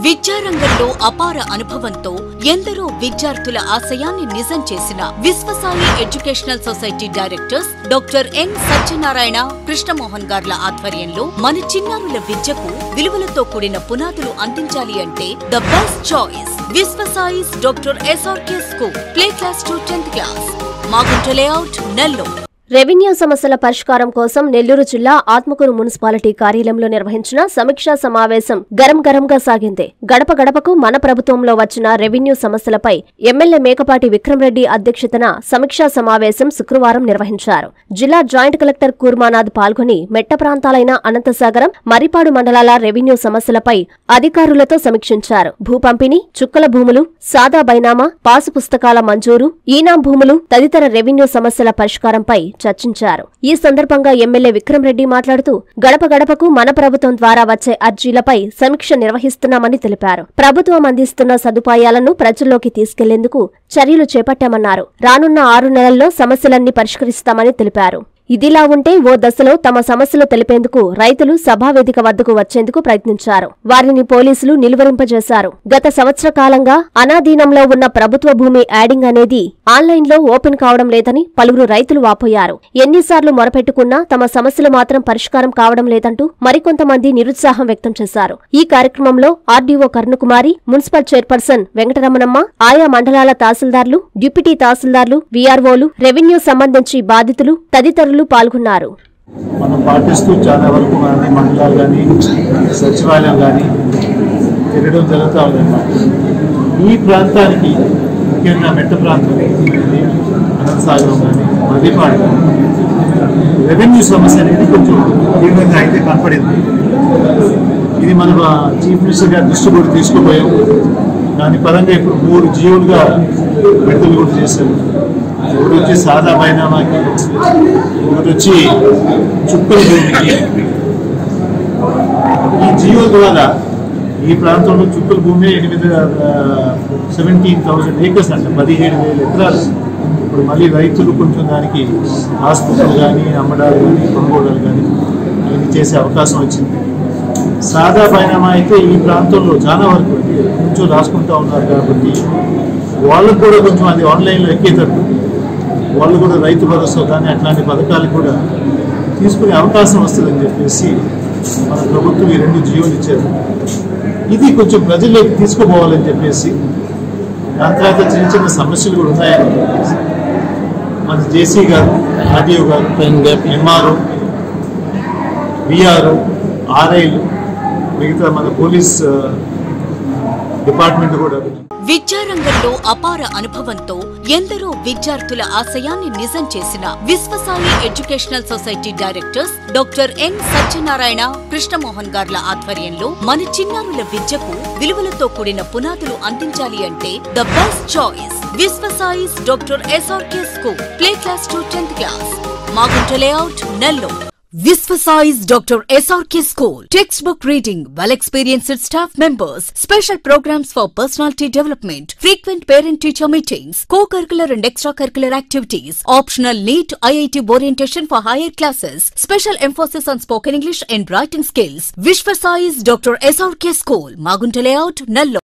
విద్యారంగంలో అపార అనుభవంతో ఎందరో విద్యార్థుల ఆశయాన్ని నిజం చేసిన Viswasai educational society directors doctor N Satyanarayana Krishnamohan గార్ల ఆధ్వర్యంలో మన చిన్నారుల విద్యకు విలువలతో కూడిన పునాదులు అందించాలి అంటే the best choice Viswasai's doctor SRK school play class to tenth class Magunta layout Nellore revenue సమస్యల పరిష్కారం కోసం నెల్లూరు జిల్లా ఆత్మకూరు మున్సిపాలిటీ కార్యాలయంలో నిర్వహించిన సమీక్షా సమావేశం గరం గరంగా సాగింది గడప గడపకు మన ప్రభుత్వంలో వచ్చిన రెవెన్యూ సమస్యలపై ఎమ్మెల్యే మేకపాటి విక్రమరెడ్డి అధ్యక్షతన సమీక్షా సమావేశం శుక్రవారం నిర్వహించారు జిల్లా జాయింట్ కలెక్టర్ కూర్మానాథ్ పాల్గొని మెట్ట ప్రాంతాలైన అనంతసాగరం మరిపాడు మండలాల రెవెన్యూ సమస్యలపై అధికారులతో సమీక్షించారు భూ పంపిణీ చుక్కల భూములు సాదా బైనామా పాసు పుస్తకాల మంజూరు ఈనాం భూములు తదితర రెవెన్యూ సమస్యల పరిష్కారంపై చర్చించారు ఈ సందర్భంగా ఎమ్మెల్యే విక్రమరెడ్డి మాట్లాడుతూ గడప గడపకు మన ప్రభుత్వం ద్వారా వచ్చే అర్జీలపై సమీక్ష నిర్వహిస్తున్నామని తెలిపారు ప్రభుత్వం అందిస్తున్న సదుపాయాలను ప్రజల్లోకి తీసుకెళ్లేందుకు చర్యలు చేపట్టామన్నారు రానున్న ఆరు నెలల్లో సమస్యలన్నీ పరిష్కరిస్తామని తెలిపారు ఇదిలా ఉంటే ఓ దశలో తమ సమస్యలు తెలిపేందుకు రైతులు సభావేదిక వద్దకు వచ్చేందుకు ప్రయత్నించారు వారిని పోలీసులు నిలువరింపజేశారు గత సంవత్సర కాలంగా అనాధీనంలో ఉన్న ప్రభుత్వ భూమి యాడింగ్ అనేది ఆన్లైన్ లో ఓపెన్ కావడం లేదని పలువురు రైతులు వాపోయారు ఎన్నిసార్లు మొరపెట్టుకున్నా తమ సమస్యలు మాత్రం పరిష్కారం కావడం లేదంటూ మరికొంతమంది నిరుత్సాహం వ్యక్తం చేశారు ఈ కార్యక్రమంలో RDO Karunakumari municipal chairperson Venkataramanamma ఆయా మండలాల తహసీల్దార్లు డిప్యూటీ తహసీల్దార్లు వీఆర్ఓలు రెవెన్యూ సంబంధించి బాధితులు తదితరులు పాల్గొన్నారు మనం పాటిస్తూ చాలా వరకు మన మండలాలు కానీ సచివాలయం కానీ తిరగడం జరుగుతూ ఉందన్నమాట ఈ ప్రాంతానికి ముఖ్యంగా మెట్ట ప్రాంతం అనంతసాగరం కానీ మదిపాడు రెవెన్యూ సమస్య అనేది కొంచెం తీవ్రంగా అయితే కనపడింది ఇది మన చీఫ్ మినిస్టర్ గారి దృష్టి కూడా తీసుకుపోయాం దాని పరంగా ఇప్పుడు మూడు జీవులుగా విడుదల కూడా చేశారు ఒకటి వచ్చి సాదా బైనామాకి ఒకటి వచ్చి చుక్కల భూమికి ఈ జీవో ద్వారా ఈ ప్రాంతంలో చుక్కల భూమి ఎనిమిది సెవెంటీన్ థౌసండ్ ఏకర్స్ అంట పదిహేడు వేల ఎకరాలు ఇప్పుడు మళ్ళీ రైతులు కొంచెం దానికి హాస్పిటల్ కానీ అమ్మడాలు కానీ కొనుగోడాలు కానీ ఇవన్నీ చేసే అవకాశం వచ్చింది సాదా బైనామా అయితే ఈ ప్రాంతంలో చాలా వరకు అంటే కొంచెం రాసుకుంటా ఉన్నారు కాబట్టి వాళ్ళకు కూడా కొంచెం అది ఆన్లైన్లో ఎక్కేటట్టు వాళ్ళు కూడా రైతు భరోసా కానీ అట్లాంటి పథకాలు కూడా తీసుకునే అవకాశం వస్తుందని చెప్పేసి మన ప్రభుత్వం ఈ రెండు జీవోలు ఇచ్చారు ఇది కొంచెం ప్రజల్లోకి తీసుకుపోవాలని చెప్పేసి దాని తర్వాత చిన్న చిన్న సమస్యలు కూడా ఉన్నాయని చెప్పేసి మన జేసీ గారు ఆర్డీఓ గారు ఎంఆర్ఓ విఆర్ఓ ఆర్ఐలు మిగతా మన పోలీస్ ఆ, డిపార్ట్మెంట్ కూడా విద్యారంగంలో అపార అనుభవంతో ఎందరో విద్యార్థుల ఆశయాన్ని నిజం చేసిన Viswasai educational society directors doctor N Satyanarayana Krishnamohan గార్ల ఆధ్వర్యంలో మన చిన్నారుల విద్యకు విలువలతో కూడిన పునాదులు అందించాలి అంటే the best choice Viswasai's doctor SRK school play class to tenth class Magunta layout Nellore Visvasize Dr. SRK School. Textbook reading, well experienced staff members, special programs for personality development, frequent parent teacher meetings, co curricular and extracurricular activities, optional NEET IIT orientation for higher classes, special emphasis on spoken English and writing skills. Visvasize Dr. SRK School, Magunta Layout, Nallo.